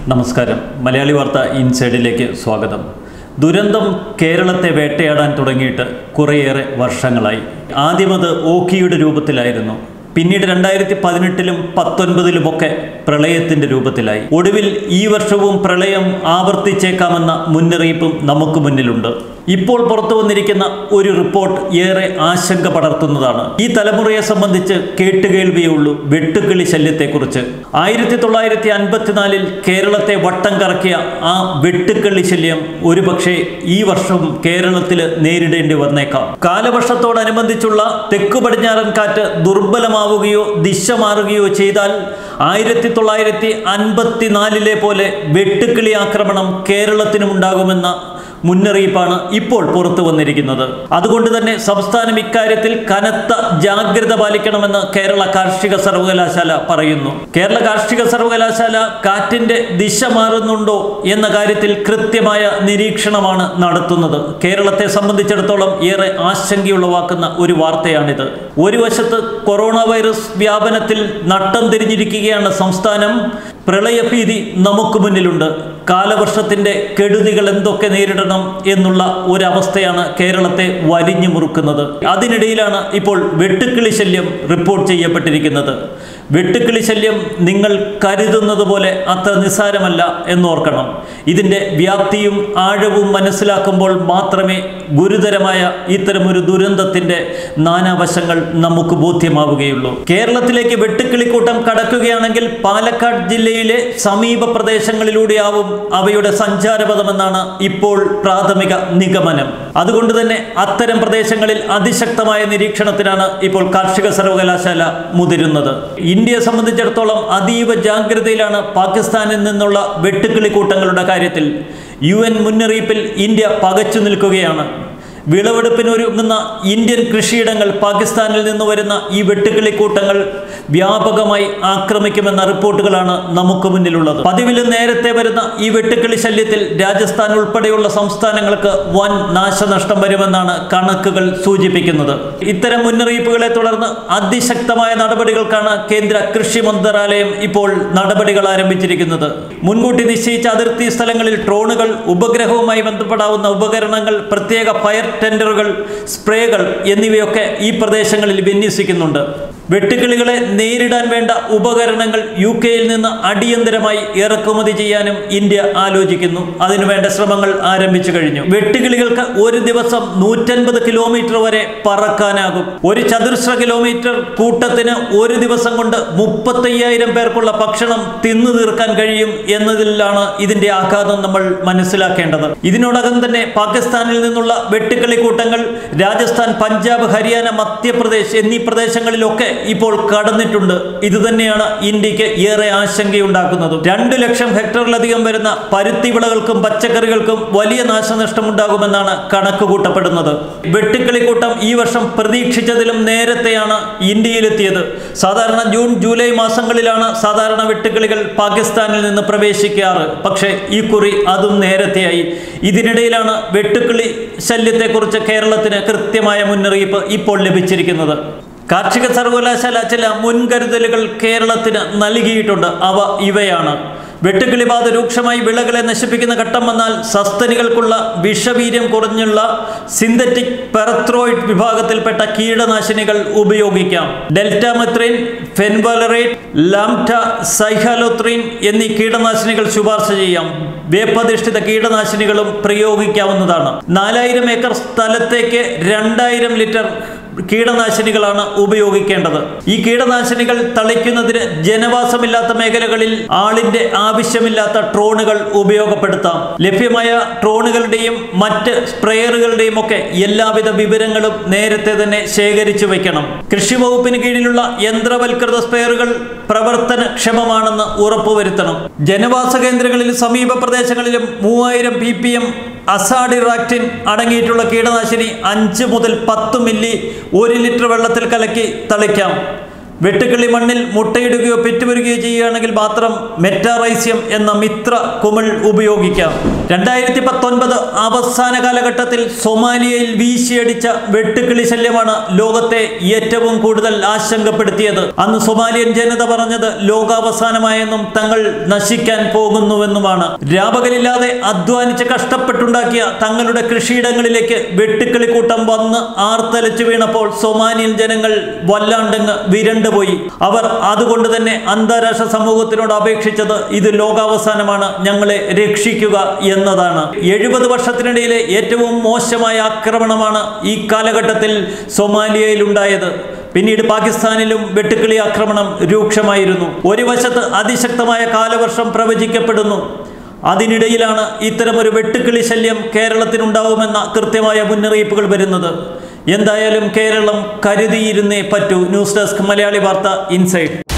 നമസ്കാരം മലയാളി വാർത്ത ഇൻസൈഡിലേക്ക് സ്വാഗതം ദുരന്തം കേരളത്തെ വേട്ടയാടാൻ തുടങ്ങിയിട്ട് കുറേയേറെ വർഷങ്ങളായി ആദ്യം അത് ഓക്കിയുടെ രൂപത്തിലായിരുന്നു പിന്നീട് രണ്ടായിരത്തി പതിനെട്ടിലും പത്തൊൻപതിലുമൊക്കെ പ്രളയത്തിൻ്റെ രൂപത്തിലായി ഒടുവിൽ ഈ വർഷവും പ്രളയം ആവർത്തിച്ചേക്കാമെന്ന മുന്നറിയിപ്പും നമുക്ക് മുന്നിലുണ്ട് ഇപ്പോൾ പുറത്തു വന്നിരിക്കുന്ന ഒരു റിപ്പോർട്ട് ഏറെ ആശങ്ക പടർത്തുന്നതാണ് ഈ തലമുറയെ സംബന്ധിച്ച് കേട്ടുകേൾവിയുള്ളൂ വെട്ടുക്കിളി ശല്യത്തെക്കുറിച്ച് ആയിരത്തി തൊള്ളായിരത്തി അൻപത്തിനാലിൽ കേരളത്തെ വട്ടം കറക്കിയ ആ വെട്ടുക്കിളി ശല്യം ഒരുപക്ഷെ ഈ വർഷവും കേരളത്തിൽ നേരിടേണ്ടി വന്നേക്കാം കാലവർഷത്തോടനുബന്ധിച്ചുള്ള തെക്കു പടിഞ്ഞാറൻ കാറ്റ് ദുർബലമാവുകയോ ദിശ മാറുകയോ ചെയ്താൽ ആയിരത്തി തൊള്ളായിരത്തി അൻപത്തിനാലിലെ പോലെ വെട്ടുക്കിളി ആക്രമണം കേരളത്തിനും ഉണ്ടാകുമെന്ന മുന്നറിയിപ്പാണ് ഇപ്പോൾ പുറത്തു വന്നിരിക്കുന്നത് അതുകൊണ്ട് തന്നെ സംസ്ഥാനം ഇക്കാര്യത്തിൽ കനത്ത ജാഗ്രത പാലിക്കണമെന്ന് കേരള കാർഷിക സർവകലാശാല പറയുന്നു കേരള കാർഷിക സർവകലാശാല കാറ്റിന്റെ ദിശ മാറുന്നുണ്ടോ എന്ന കാര്യത്തിൽ കൃത്യമായ നിരീക്ഷണമാണ് നടത്തുന്നത് കേരളത്തെ സംബന്ധിച്ചിടത്തോളം ഏറെ ആശങ്കയുളവാക്കുന്ന ഒരു വാർത്തയാണിത് ഒരു വശത്ത് കൊറോണ വൈറസ് വ്യാപനത്തിൽ നട്ടം തിരിഞ്ഞിരിക്കുകയാണ് സംസ്ഥാനം പ്രളയഭീതി നമുക്ക് മുന്നിലുണ്ട് കാലവർഷത്തിൻ്റെ കെടുതികൾ എന്തൊക്കെ നേരിടണം എന്നുള്ള ഒരവസ്ഥയാണ് കേരളത്തെ വരിഞ്ഞു മുറുക്കുന്നത് അതിനിടയിലാണ് ഇപ്പോൾ വെട്ടുക്കിളി ശല്യം റിപ്പോർട്ട് ചെയ്യപ്പെട്ടിരിക്കുന്നത് വെട്ടുക്കിളി ശല്യം നിങ്ങൾ കരുതുന്നത് പോലെ അത്ര നിസ്സാരമല്ല എന്നോർക്കണം ഇതിൻ്റെ വ്യാപ്തിയും ആഴവും മനസ്സിലാക്കുമ്പോൾ മാത്രമേ ഗുരുതരമായ ഇത്തരമൊരു ദുരന്തത്തിൻ്റെ നാനാവശങ്ങൾ നമുക്ക് ബോധ്യമാവുകയുള്ളൂ കേരളത്തിലേക്ക് വെട്ടുക്കിളിക്കൂട്ടം കടക്കുകയാണെങ്കിൽ പാലക്കാട് ജില്ലയിലെ സമീപ പ്രദേശങ്ങളിലൂടെയാവും അവയുടെ സഞ്ചാരപഥമെന്നാണ് ഇപ്പോൾ പ്രാഥമിക നിഗമനം അതുകൊണ്ട് തന്നെ അത്തരം പ്രദേശങ്ങളിൽ അതിശക്തമായ നിരീക്ഷണത്തിനാണ് ഇപ്പോൾ കാർഷിക സർവകലാശാല മുതിരുന്നത് ഇന്ത്യയെ സംബന്ധിച്ചിടത്തോളം അതീവ ജാഗ്രതയിലാണ് പാകിസ്ഥാനിൽ നിന്നുള്ള വെട്ടുക്കിളിക്കൂട്ടങ്ങളുടെ കാര്യത്തിൽ യു എൻ മുന്നറിയിപ്പിൽ ഇന്ത്യ പകച്ചു നിൽക്കുകയാണ് വിളവെടുപ്പിനൊരുങ്ങുന്ന ഇന്ത്യൻ കൃഷിയിടങ്ങൾ പാകിസ്ഥാനിൽ നിന്ന് വരുന്ന ഈ വെട്ടുക്കിളിക്കൂട്ടങ്ങൾ വ്യാപകമായി ആക്രമിക്കുമെന്ന റിപ്പോർട്ടുകളാണ് നമുക്ക് മുന്നിലുള്ളത് പതിവിലും നേരത്തെ വരുന്ന ഈ വെട്ടുക്കിളി ശല്യത്തിൽ രാജസ്ഥാൻ ഉൾപ്പെടെയുള്ള സംസ്ഥാനങ്ങൾക്ക് വൻ നാശനഷ്ടം വരുമെന്നാണ് കണക്കുകൾ സൂചിപ്പിക്കുന്നത് ഇത്തരം മുന്നറിയിപ്പുകളെ തുടർന്ന് അതിശക്തമായ നടപടികൾക്കാണ് കേന്ദ്ര കൃഷി മന്ത്രാലയം ഇപ്പോൾ നടപടികൾ ആരംഭിച്ചിരിക്കുന്നത് മുൻകൂട്ടി നിശ്ചയിച്ച അതിർത്തി സ്ഥലങ്ങളിൽ ഡ്രോണുകൾ ഉപഗ്രഹവുമായി ബന്ധപ്പെടാവുന്ന ഉപകരണങ്ങൾ പ്രത്യേക ഫയർ ടെൻഡറുകൾ സ്പ്രേകൾ എന്നിവയൊക്കെ ഈ പ്രദേശങ്ങളിൽ വിന്യസിക്കുന്നുണ്ട് വെട്ടുക്കിളികളെ നേരിടാൻ വേണ്ട ഉപകരണങ്ങൾ യു കെയിൽ നിന്ന് അടിയന്തരമായി ഇറക്കുമതി ചെയ്യാനും ഇന്ത്യ ആലോചിക്കുന്നു അതിനുവേണ്ട ശ്രമങ്ങൾ ആരംഭിച്ചു കഴിഞ്ഞു വെട്ടുകിളികൾക്ക് ഒരു ദിവസം നൂറ്റൻപത് കിലോമീറ്റർ വരെ പറക്കാനാകും ഒരു ചതുരശ്ര കിലോമീറ്റർ കൂട്ടത്തിന് ഒരു ദിവസം കൊണ്ട് മുപ്പത്തയ്യായിരം പേർക്കുള്ള ഭക്ഷണം തിന്നു തീർക്കാൻ കഴിയും എന്നതിലാണ് ഇതിന്റെ ആഘാതം നമ്മൾ മനസ്സിലാക്കേണ്ടത് ഇതിനോടകം തന്നെ പാകിസ്ഥാനിൽ നിന്നുള്ള വെട്ടുക്കിളി കൂട്ടങ്ങൾ രാജസ്ഥാൻ പഞ്ചാബ് ഹരിയാന മധ്യപ്രദേശ് എന്നീ പ്രദേശങ്ങളിലൊക്കെ ഇപ്പോൾ കടന്നിട്ടുണ്ട് ഇത് തന്നെയാണ് ഇന്ത്യക്ക് ഏറെ ആശങ്കയുണ്ടാക്കുന്നത് രണ്ടു ലക്ഷം ഹെക്ടറിലധികം വരുന്ന പരുത്തി വിളകൾക്കും പച്ചക്കറികൾക്കും വലിയ നാശനഷ്ടം ഉണ്ടാകുമെന്നാണ് കണക്ക് കൂട്ടപ്പെടുന്നത് വെട്ടുക്കിളിക്കൂട്ടം ഈ വർഷം പ്രതീക്ഷിച്ചതിലും നേരത്തെയാണ് ഇന്ത്യയിലെത്തിയത് സാധാരണ ജൂൺ ജൂലൈ മാസങ്ങളിലാണ് സാധാരണ വെട്ടുക്കിളികൾ പാകിസ്ഥാനിൽ നിന്ന് പ്രവേശിക്കാറ് പക്ഷേ ഈ കുറി അതും നേരത്തെയായി ഇതിനിടയിലാണ് വെട്ടുക്കിളി ശല്യത്തെക്കുറിച്ച് കേരളത്തിന് കൃത്യമായ മുന്നറിയിപ്പ് ഇപ്പോൾ ലഭിച്ചിരിക്കുന്നത് കാർഷിക സർവകലാശാല ചില മുൻകരുതലുകൾ കേരളത്തിന് നൽകിയിട്ടുണ്ട് അവ ഇവയാണ് വെട്ടുക്കിളി ബാധ രൂക്ഷമായി വിളകളെ നശിപ്പിക്കുന്ന ഘട്ടം വന്നാൽ സസ്തനികൾക്കുള്ള വിഷവീര്യം കുറഞ്ഞുള്ള സിന്തറ്റിക് പെറത്രോയിഡ് വിഭാഗത്തിൽപ്പെട്ട കീടനാശിനികൾ ഉപയോഗിക്കാം ഡെൽറ്റാമെത്രിൻ ഫെൻവലറേറ്റ് ലാംറ്റ സൈഹാലോത്രീൻ എന്നീ കീടനാശിനികൾ ശുപാർശ ചെയ്യാം വേപ്പധിഷ്ഠിത കീടനാശിനികളും പ്രയോഗിക്കാവുന്നതാണ് നാലായിരം ഏക്കർ സ്ഥലത്തേക്ക് രണ്ടായിരം ലിറ്റർ കീടനാശിനികളാണ് ഉപയോഗിക്കേണ്ടത് ഈ കീടനാശിനികൾ തളിക്കുന്നതിന് ജനവാസമില്ലാത്ത മേഖലകളിൽ ആളിന്റെ ആവശ്യമില്ലാത്ത ഡ്രോണുകൾ ഉപയോഗപ്പെടുത്താം ലഭ്യമായ ഡ്രോണുകളുടെയും മറ്റ് സ്പ്രേയറുകളുടെയും ഒക്കെ എല്ലാവിധ വിവരങ്ങളും നേരത്തെ തന്നെ ശേഖരിച്ചു വെക്കണം കൃഷി വകുപ്പിന് കീഴിലുള്ള യന്ത്രവൽകൃത സ്പ്രേയറുകൾ പ്രവർത്തനക്ഷമമാണെന്ന് ഉറപ്പുവരുത്തണം ജനവാസ കേന്ദ്രങ്ങളിലും സമീപ പ്രദേശങ്ങളിലും മൂവായിരം പി പി എം അസാഡിറാക്റ്റിൻ അടങ്ങിയിട്ടുള്ള കീടനാശിനി അഞ്ച് മുതൽ പത്ത് മില്ലി ഒരു ലിറ്റർ വെള്ളത്തിൽ കലക്കി തളിക്കാം വെട്ടുക്കിളി മണ്ണിൽ മുട്ടയിടുകയോ പെറ്റുവരികയോ ചെയ്യുകയാണെങ്കിൽ മാത്രം മെറ്റാറൈസ്യം എന്ന മിത്ര കുമിൾ ഉപയോഗിക്കാം രണ്ടായിരത്തി പത്തൊൻപത് അവസാന കാലഘട്ടത്തിൽ സൊമാലിയയിൽ വീശിയടിച്ച വെട്ടുക്കിളി ശല്യമാണ് ലോകത്തെ ഏറ്റവും കൂടുതൽ ആശങ്കപ്പെടുത്തിയത് അന്ന് സൊമാലിയൻ ജനത പറഞ്ഞത് ലോകാവസാനമായെന്നും തങ്ങൾ നശിക്കാൻ പോകുന്നുവെന്നുമാണ് രാപകലില്ലാതെ അധ്വാനിച്ച് കഷ്ടപ്പെട്ടുണ്ടാക്കിയ തങ്ങളുടെ കൃഷിയിടങ്ങളിലേക്ക് വെട്ടുക്കിളിക്കൂട്ടം വന്ന് ആർത്തലച്ചു വീണപ്പോൾ സൊമാലിയൻ ജനങ്ങൾ വല്ലാണ്ടങ്ങ് വിരണ്ടുപോയി അവർ അതുകൊണ്ട് തന്നെ അന്താരാഷ്ട്ര സമൂഹത്തിനോട് അപേക്ഷിച്ചത് ഇത് ലോകാവസാനമാണ് ഞങ്ങളെ രക്ഷിക്കുക എന്നതാണ് എഴുപത് വർഷത്തിനിടയിലെ ഏറ്റവും മോശമായ ആക്രമണമാണ് ഈ കാലഘട്ടത്തിൽ സൊമാലിയയിൽ ഉണ്ടായത് പിന്നീട് പാകിസ്ഥാനിലും വെട്ടുക്കിളി ആക്രമണം രൂക്ഷമായിരുന്നു ഒരു വശത്ത് അതിശക്തമായ കാലവർഷം പ്രവചിക്കപ്പെടുന്നു അതിനിടയിലാണ് ഇത്തരമൊരു വെട്ടുക്കിളി ശല്യം കേരളത്തിനുണ്ടാവുമെന്ന കൃത്യമായ മുന്നറിയിപ്പുകൾ വരുന്നത് എന്തായാലും കേരളം കരുതിയിരുന്നേ പറ്റൂ ന്യൂസ് ഡെസ്ക് മലയാളി വാർത്ത ഇൻസൈഡ്